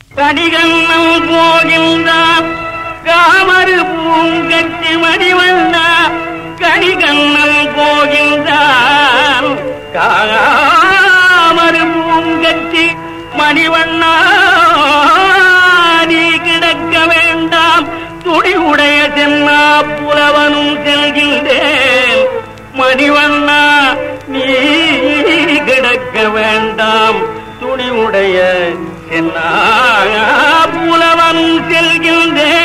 கடிகண்ணம் போகின்றான் காமரு பூங்கட்டி மணிவண்ணா கடிகண்ணம் போகின்றான் காமரு பூங்கட்டி மணிவண்ணா நீ கிடக்க வேண்டாம் துணி உடைய சென்னா புலவனும் செல்கின்றேன் மணிவண்ணா நீ கிடக்க வேண்டாம் துணி உடைய சென்னா புலவனும் செல்கின்றேன்